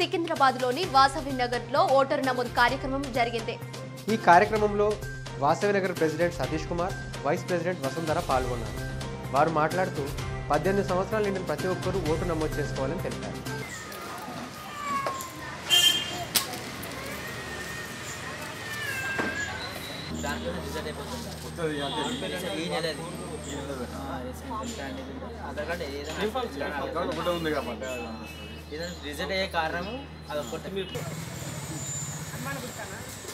సికింద్రాబాద్లోని వాసవి నగర్లో ఓటరు నమోదు కార్యక్రమం జరిగింది ఈ కార్యక్రమంలో Vasavinagar president Satish Kumar vice president Vasundhara పాల్గొన్నారు వారు మాట్లాడుతూ పద్దెనిమిది సంవత్సరాలు నిండిన ప్రతి ఒక్కరూ ఓటు నమోదు చేసుకోవాలని తెలిపారు దాంట్లో రిజల్ట్ అయిపోతుంది ఈ నెల ఆధార్ కార్డు ఏదైనా ఒకటే ఉంది కాబట్టి ఏదైనా రిజల్ట్ అయ్యే కారణము అదొకటి మీరు